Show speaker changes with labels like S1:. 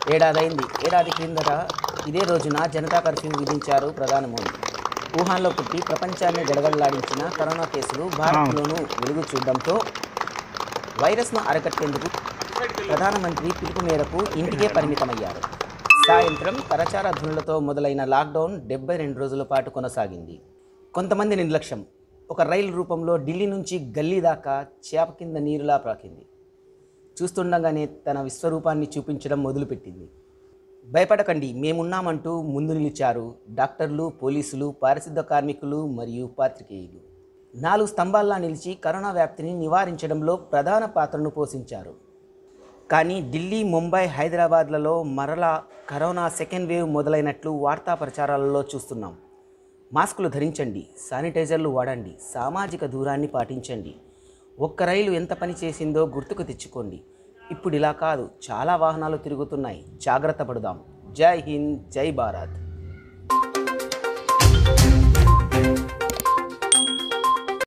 S1: ఏడాదైంది ఏడాది క్రిందట ఇదే రోజున జనతా కర్ఫ్యూ విధించారు ప్రధాని మోదీ వుహాన్లో పుట్టి ప్రపంచాన్ని గడగడలాడించిన కరోనా కేసులు భారత్లోనూ వెలుగు చూడడంతో వైరస్ను అరకట్టేందుకు ప్రధానమంత్రి పిలుపు మేరకు ఇంటికే పరిమితమయ్యారు సాయంత్రం కరచార ధ్వనులతో మొదలైన లాక్డౌన్ డెబ్బై రెండు రోజుల పాటు కొనసాగింది కొంతమంది నిర్లక్ష్యం ఒక రైలు రూపంలో ఢిల్లీ నుంచి గల్లీ దాకా చేప కింద నీరులా ప్రాకింది చూస్తుండగానే తన విశ్వరూపాన్ని చూపించడం మొదలుపెట్టింది భయపడకండి మేమున్నామంటూ ముందు నిలిచారు డాక్టర్లు పోలీసులు పారిశుద్ధ కార్మికులు మరియు పాత్రికేయులు నాలుగు స్తంభాల్లా నిలిచి కరోనా వ్యాప్తిని నివారించడంలో ప్రధాన పాత్రను పోషించారు కానీ ఢిల్లీ ముంబై హైదరాబాద్లలో మరలా కరోనా సెకండ్ వేవ్ మొదలైనట్లు వార్తా ప్రచారాలలో చూస్తున్నాం మాస్కులు ధరించండి శానిటైజర్లు వాడండి సామాజిక దూరాన్ని పాటించండి ఒక్క రైలు ఎంత పని చేసిందో గుర్తుకు తెచ్చుకోండి ఇప్పుడు ఇలా కాదు చాలా వాహనాలు తిరుగుతున్నాయి జాగ్రత్త పడుదాం జై హింద్ జై భారత్